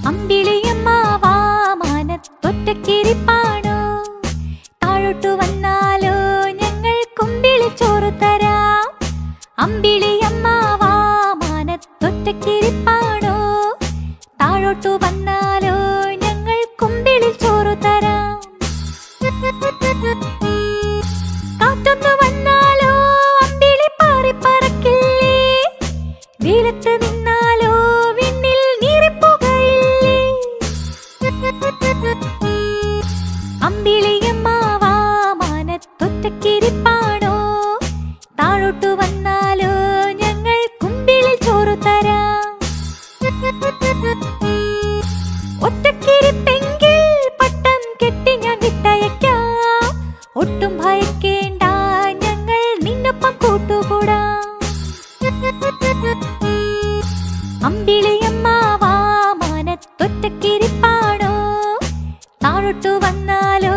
അമ്പിളിയമ്മാവാ മാനത്തൊറ്റക്കിരിപ്പാണോ താഴോട്ടു വന്നാലോ ഞങ്ങൾ കുമ്പിളി ചോറ് തരാം അമ്പിളിയമ്മാവാ മാനത്തൊറ്റക്കിരിപ്പാണോ താഴോട്ടു വന്നാലോ ഞങ്ങൾ കുമ്പിളിൽ ചോറ് തരാം കാറ്റൊന്നു വന്നാലോ അമ്പിളി പാറി പറക്കില്ലേ വെയിലത്ത് നിന്നാലോ വിണ്ണിൽ നീറിപ്പുകയില്ലേ അമ്പിളിയമ്മാവാ മാനത്തൊറ്റക്കിരിപ്പാണോ താഴോട്ടു വന്നാലോ ഞങ്ങൾ കുമ്പിളിൽ ചോറ് തരാം ഒറ്റക്കിരിപ്പെങ്കിൽ പട്ടം കെട്ടി ഞാൻ വിട്ടയക്കാം ഒട്ടും ഭയക്കേണ്ട ഞങ്ങൾ നിന്നൊപ്പം കൂട്ടുകൂടാം അമ്പിളിയമ്മാവാ മാനത്തൊറ്റക്കിരിപ്പാണോ താഴോട്ടു വന്നാലോ